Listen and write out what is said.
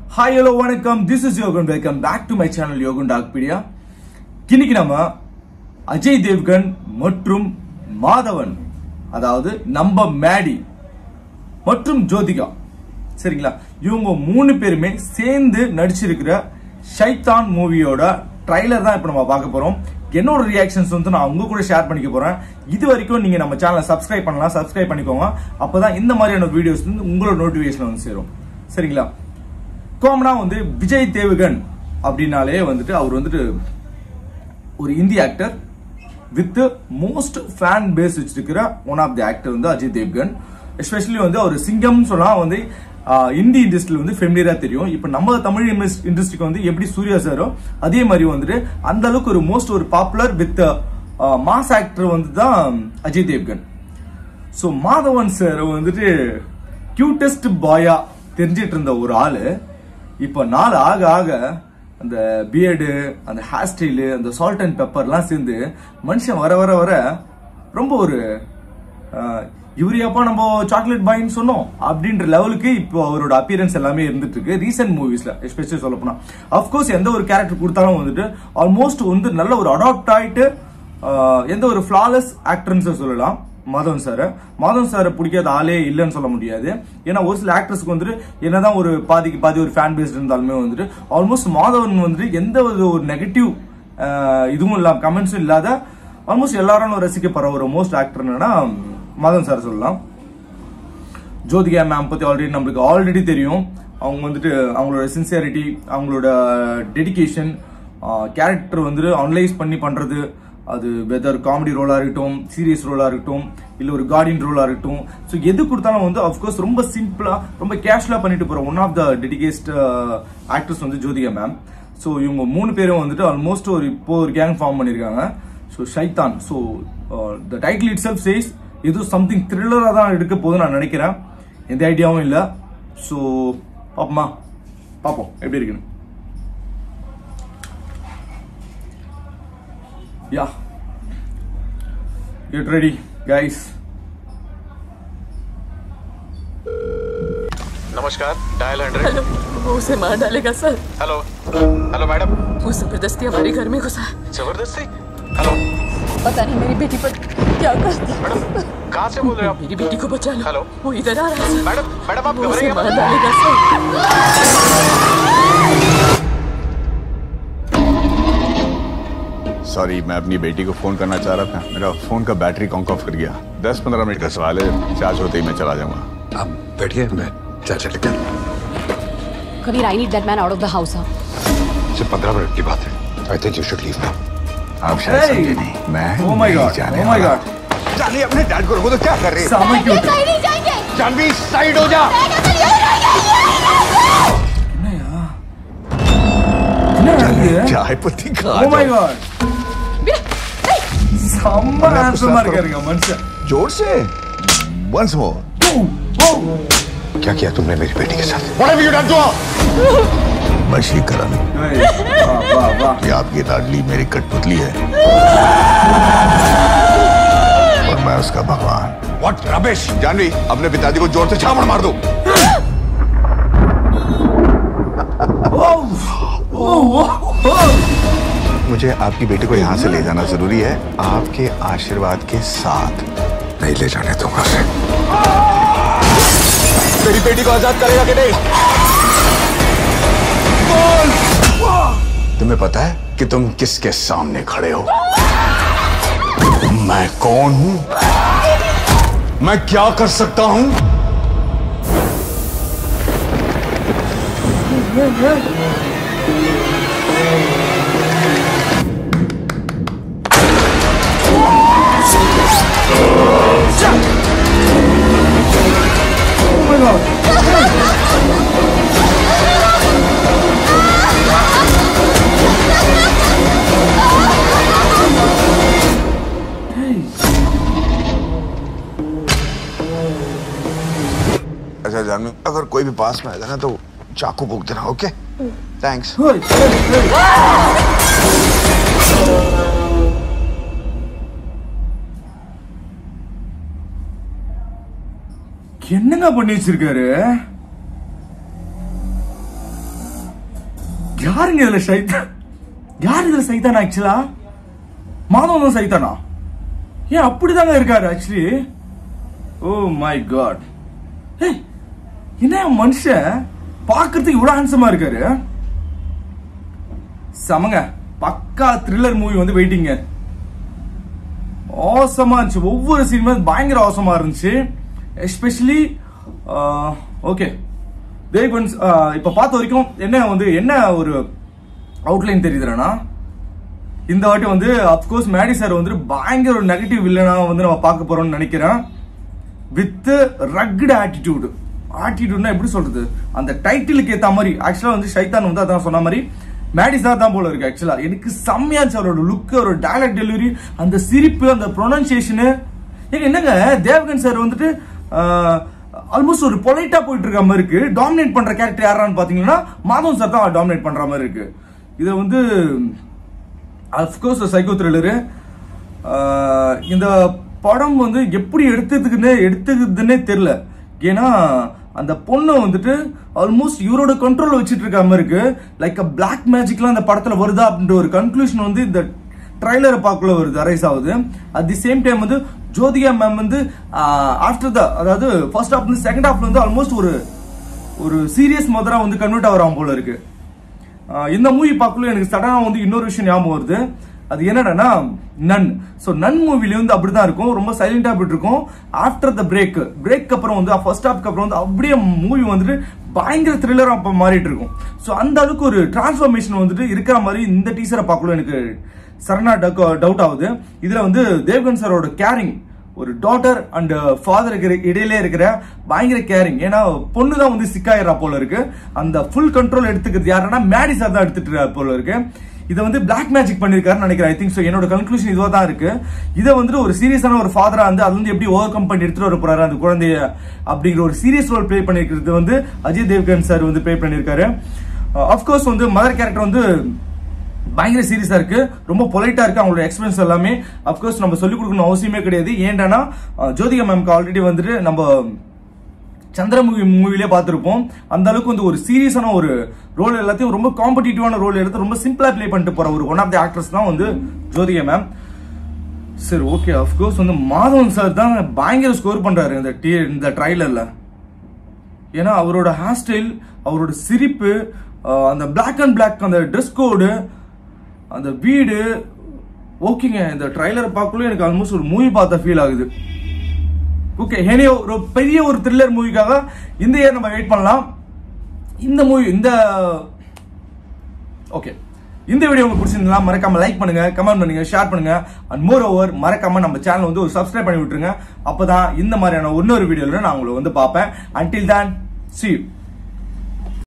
Hi hello வணக்கம் this is Yogan welcome back to my channel Yogan Talkpedia இன்னைக்கு நம்ம அஜய் தேவ்கன் மற்றும் மாதவன் அதாவது நம்ம மேடி மற்றும் ஜோதிகா சரிங்களா இவங்க மூணு பேருமே சேர்ந்து நடிச்சிருக்கிற ஷைத்தான் மூவியோட ட்ரைலர் தான் இப்போ நம்ம பார்க்க போறோம் என்னோட ரியாக்ஷன்ஸ் வந்து நான் உங்க கூட ஷேர் பண்ணிக்க போறேன் இது வரைக்கும் நீங்க நம்ம சேனலை சப்ஸ்கிரைப் பண்ணலாம் சப்ஸ்கிரைப் பண்ணிக்கோங்க அப்பதான் இந்த மாதிரியான வீடியோஸ் வந்து உங்களோட நோட்டிபிகேஷன் வந்து சேரும் சரிங்களா காமனா வந்து விஜய் தேவகன் அப்படின்னாலே வந்துட்டு அவர் வந்துட்டு ஒரு Hindi actor with most fan base வச்சிருக்கிற ஒன் ஆஃப் தி ஆக்டர் வந்து அஜய் தேவ்கன் எஸ்பெஷலி வந்து அவர் சிங்கம் சொன்னா வந்து ஆஹ், இந்தி இண்டஸ்ட்ரியில் வந்து ஃபெமிலியரா தெரியும் இப்போ நம்ம தமிழ் இண்டஸ்ட்ரிக்கு வந்து எப்படி சூர்யா சாரோ அதே மாதிரி வந்துட்டு அந்த அளவுக்கு ஒரு மோஸ்ட் ஒரு பாப்புலர் வித் மாஸ் ஆக்டர் வந்து தான் அஜய் தேவ்கன் ஸோ மாதவன் சார் வந்துட்டு கியூட்டஸ்ட் பாயா தெரிஞ்சிட்டு இருந்த ஒரு ஆளு இப்போ நாள் ஆக ஆக அந்த பியர்டு அந்த ஹேர் ஸ்டைலு அந்த சால்ட் அண்ட் பெப்பர்லாம் சேர்ந்து மனுஷன் வர வர வர ரொம்ப ஒரு ஆஹ், இவரையாப்பா நம்ம சாக்லேட் பாயின்னு சொன்னோம் அப்படின்ற லெவலுக்கு இப்போ அவரோட அப்பியரன்ஸ் எல்லாமே இருந்துட்டு இருக்கு ரீசெண்ட் மூவிஸ்ல எஸ்பெஷலி சொல்ல போனா அஃப்கோர்ஸ் எந்த ஒரு கேரக்டர் கொடுத்தாலும் வந்துட்டு ஆல்மோஸ்ட் வந்து நல்ல ஒரு அடாப்ட் ஆயிட்டு ஆஹ், எந்த ஒரு ஃபிளாலஸ் ஆக்டர்னு சொல்லலாம் மாதவன் சார் மாதவன் சாரை பிடிக்காத ஆளே இல்லைன்னு சொல்ல முடியாது ஏன்னா ஒரு சில ஆக்டர்ஸ்க்கு வந்துட்டு என்னதான் ஒரு பாதிக்கு பாதி ஒரு ஃபேன் பேஸ் இருந்தாலுமே வந்துட்டு ஆல்மோஸ்ட் மாதவன் வந்துட்டு எந்த ஒரு ஒரு நெகட்டிவ் இதுவும் இல்லாம கமெண்ட்ஸும் இல்லாத ஆல்மோஸ்ட் எல்லாரும் ரசிக்கப்படுற ஒரு மோஸ்ட் ஆக்டர் என்னன்னா மாதவன் சார் சொல்லலாம் ஜோதிகா மேம் பத்தி ஆல்ரெடி நம்மளுக்கு ஆல்ரெடி தெரியும் அவங்க வந்துட்டு அவங்களோட சின்சியாரிட்டி அவங்களோட டெடிகேஷன் கேரக்டர் வந்துட்டு அனலைஸ் பண்ணி பண்றது அது வெதர் காமெடி ரோலா இருக்கட்டும் சீரியஸ் ரோலா இருக்கட்டும் இல்ல ஒரு கார்டியன் ரோலா இருக்கட்டும் ஸோ எது கொடுத்தாலும் வந்து அஃப்கோர்ஸ் ரொம்ப சிம்பிளா ரொம்ப கேஷுவலா பண்ணிட்டு போற one of the dedicated actors வந்து ஜோதிகா மேம் ஸோ இவங்க மூணு பேரும் வந்துட்டு ஆல்மோஸ்ட் ஒரு இப்போ ஒரு கேங் ஃபார்ம் பண்ணியிருக்காங்க so Shaitaan so the title itself says இது சம்திங் த்ரில்லராக தான் எடுக்க போகுதுன்னு நான் நினைக்கிறேன் எந்த ஐடியாவும் இல்லை ஸோ பாப்போமா பார்ப்போம் எப்படி இருக்குன்னு யா கெட் ரெடி கைஸ் नमस्कार डायल हंड्रेड हेलो वो उसे मार डालेगा सर हेलो हेलो मैडम वो जबरदस्ती हमारे घर में घुसा है जबरदस्ती हेलो पता नहीं मेरी बेटी पर क्या करता मैडम कहाँ से बोल रहे हो आप मेरी बेटी को बचा लो हेलो? वो इधर आ रहा है सर मैडम मैडम आप वो उसे घबराइए मार मत। डालेगा सर सॉरी मैं अपनी बेटी को फोन करना चाह रहा था मेरा फोन का बैटरी कॉन्क ऑफ कर गया दस पंद्रह मिनट का सवाल है चार्ज होते ही मैं चला जाऊंगा आप बैठिए मैं चार्जर लेकर Kabir, I need that man out of the house. Huh? सिर्फ पंद्रह मिनट की बात है I think you should leave now आप शायद Hey! समझे नहीं मैं Oh my नहीं God, जाने oh my वाला। God. जानिए अपने डैड को रोको तो क्या कर रही है सामने क्यों नहीं जाएंगे जानवी साइड हो जा चाय पत्ती खा ஓ மை जाओ। காட் செம்ம अपने आप को ஹேண்ட்ஸமா साफ करो। இருக்காருங்க மனுஷன் जोर से वंस मोर क्या किया तुमने मेरी बेटी के साथ वशीकरण ஏய், வா வா வா ये आपकी लाडली मेरी कठपुतली है और मैं उसका भगवान व्हाट रबिश जानवी अपने पिताजी को जोर से छापड़ मार दो मुझे आपकी बेटी को यहाँ से ले जाना जरूरी है आपके आशीर्वाद के साथ नहीं ले जाने दूंगा उसे मेरी बेटी को आजाद करेगा कि नहीं तुम्हें पता है कि तुम किसके सामने खड़े हो मैं कौन हूं मैं क्या कर सकता हूं अच्छा जानवी अगर कोई भी पास में आएगा ना तो चाकू भोग देना ओके थैंक्स ஏய், ஏய், ஏய். என்னங்க பண்ணி வச்சிருக்காரு யாருங்க இதுல சைத்தான் யார் இதுல சைத்தான் ஆக்சுவலா மாதவன் தான் சைத்தானா ஏன் அப்படிதாங்க இருக்காரு ஆக்சுவலி ஓ மை காட் ஏய் என்ன மனுஷன் பார்க்கறதுக்கு இவ்வளவு ஹேண்ட்ஸமா இருக்காரு சமங்க பக்கா த்ரில்லர் மூவி வந்து வெயிட்டிங்க ஆசமா இருந்துச்சு ஒவ்வொரு சீனுமே பயங்கர ஆசமா இருந்துச்சு எஸ்பெஷலி ஓகே தேவன்ஸ் இப்ப பார்த்த வரைக்கும் என்ன வந்து என்ன ஒரு அவுட்லைன் தெரியுதுன்னா இந்த வாட்டி வந்து அப்கோர்ஸ் மேடி சார் வந்து பயங்கர ஒரு நெகட்டிவ் வில்லனா வந்து நம்ம பார்க்க போறோம்னு நினைக்கிறேன் வித் ரக்டு ஆட்டிடியூடு ஆட்டிடியூட்னா எப்படி சொல்றது அந்த டைட்டிலுக்கு ஏத்த மாதிரி ஆக்சுவலா வந்து ஷைத்தான் வந்து அதான் சொன்ன மாதிரி மேடி சார் தான் போல இருக்கு ஆக்சுவலா எனக்கு செம்மையா இருந்துச்சு அவரோட லுக் அவரோட டயலாக் டெலிவரி அந்த சிரிப்பு அந்த ப்ரொனன்சியேஷனு ஏங்க என்னங்க தேவகன் சார் வந்துட்டு ஆல்மோஸ்ட் ஒரு பொலைட்டா போயிட்டு இருக்க மாதிரி இருக்கு டாமினேட் பண்ற கேரக்டர் யாரான்னு பாத்தீங்கன்னா மாதவன் சார் தான் டாமினேட் பண்ற மாதிரி இருக்கு இதை வந்து அஃப்கோர்ஸ் சைக்கோ த்ரில்லரு இந்த படம் வந்து எப்படி எடுத்ததுக்குன்னு எடுத்துக்குதுன்னே தெரியல ஏன்னா அந்த பொண்ணை வந்துட்டு ஆல்மோஸ்ட் இவரோட கண்ட்ரோல் வச்சுட்டு இருக்க மாதிரி இருக்கு லைக் அ பிளாக் மேஜிக்லாம் அந்த படத்துல வருதா அப்படின்ற ஒரு கன்க்ளூஷன் வந்து இந்த ட்ரைலரை பார்க்கல வருது அரைஸ் ஆகுது அட் தி சேம் டைம் வந்து ஜோதிகா மேம் வந்து ஆஃப்டர் த அதாவது ஃபர்ஸ்ட் ஹாஃப் வந்து செகண்ட் ஹாஃப்ல வந்து ஆல்மோஸ்ட் ஒரு ஒரு சீரியஸ் மதரா வந்து கன்வெர்ட் ஆகிறான் போல இருக்கு ஆஹ் இந்த மூவி பார்க்கல எனக்கு சடனா வந்து இன்னொரு விஷயம் ஞாபகம் வருது அது என்னடான்னா நன் ஸோ நன் மூவில வந்து அப்படிதான் இருக்கும் ரொம்ப சைலண்டா போயிட்டு இருக்கும் ஆஃப்டர் த பிரேக் பிரேக் அப்புறம் வந்து ஃபர்ஸ்ட் ஹாஃப்க்கு அப்புறம் வந்து அப்படியே மூவி வந்துட்டு பயங்கர த்ரில்லரா அப்ப மாறிட்டு இருக்கும் ஸோ அந்த அளவுக்கு ஒரு டிரான்ஸ்ஃபர்மேஷன் வந்துட்டு இருக்கிற மாதிரி இந்த டீசரை பார்க்கல எனக்கு சரணா டவுட் ஆகுது இதுல வந்து தேவ்கன் சாரோட கேரிங் ஒரு டாட்டர் அண்ட் ஃபாதருக்கு இடையிலே இருக்கிற பயங்கர கேரிங் ஏன்னா பொண்ணு தான் வந்து சிக்காயிரா போல இருக்கு அந்த ஃபுல் கண்ட்ரோல் எடுத்துக்கிறது யாருன்னா மேடி சார் தான் எடுத்துட்டு இருக்காரு போல இருக்கு இதை வந்து பிளாக் மேஜிக் பண்ணிருக்காருன்னு நினைக்கிறேன் ஐ திங்க் ஸோ என்னோட கன்க்ளூஷன் இதுவா தான் இருக்கு இதை வந்துட்டு ஒரு சீரியஸான ஒரு ஃபாதரா வந்து அது வந்து எப்படி ஓவர் கம் பண்ணி எடுத்துட்டு வர போறாரு அந்த குழந்தைய அப்படிங்கிற ஒரு சீரியஸ் ரோல் ப்ளே பண்ணிருக்கிறது வந்து அஜய் தேவ்கன் சார் வந்து ப்ளே பண்ணிருக்காரு அஃப்கோர்ஸ் வந்து மதர் கேரக்டர் வந்து பயங்கர சீரியஸா இருக்கு ரொம்ப பொலைட்டா இருக்கு அவங்களோட எக்ஸ்பீரியன்ஸ் எல்லாமே அப்கோர்ஸ் நம்ம சொல்லிக் கொடுக்கணும் அவசியமே கிடையாது ஏன்டானா அஹ், ஜோதிகா மேம்க்கு ஆல்ரெடி வந்துட்டு நம்ம சந்திரமுகி மூவிலே பார்த்திருப்போம் அந்த அளவுக்கு வந்து ஒரு சீரியஸான ஒரு ரோல் எல்லாத்தையும் ரொம்ப காம்படிட்டிவான ரோல் எடுத்து ரொம்ப சிம்பிளா ப்ளே பண்ணிட்டு போற ஒரு ஒன் ஆஃப் தி ஆக்டர்ஸ் தான் வந்து ஜோதிகா மேம் சரி ஓகே அஃப்கோர்ஸ் வந்து மாதவன் சார் தான் பயங்கர ஸ்கோர் பண்றாரு இந்த டி இந்த ட்ரைலர்ல ஏன்னா அவரோட ஹேர் ஸ்டைல் அவரோட சிரிப்பு அஹ், அந்த Black அண்ட் Black அந்த ட்ரெஸ் கோடு அந்த வீடு ஓகேங்க இந்த ட்ரைலரை பார்க்கல எனக்கு ஆல்மோஸ்ட் ஒரு மூவி பார்த்த ஃபீல் ஆகுது ஓகே ஏனே ஒரு பெரிய ஒரு த்ரில்லர் மூவிக்காக இந்த இயர் நம்ம வெயிட் பண்ணலாம் இந்த மூவி இந்த ஓகே இந்த வீடியோ உங்களுக்கு பிடிச்சிருந்தா மறக்காம லைக் பண்ணுங்க கமெண்ட் பண்ணுங்க ஷேர் பண்ணுங்க அண்ட் மோர் ஓவர் மறக்காம நம்ம சேனல் வந்து ஒரு சப்ஸ்கிரைப் பண்ணி விட்டுருங்க அப்பதான் இந்த மாதிரியான இன்னொரு வீடியோல நான் உங்களை வந்து பார்ப்பேன் அன்டில் தான் see you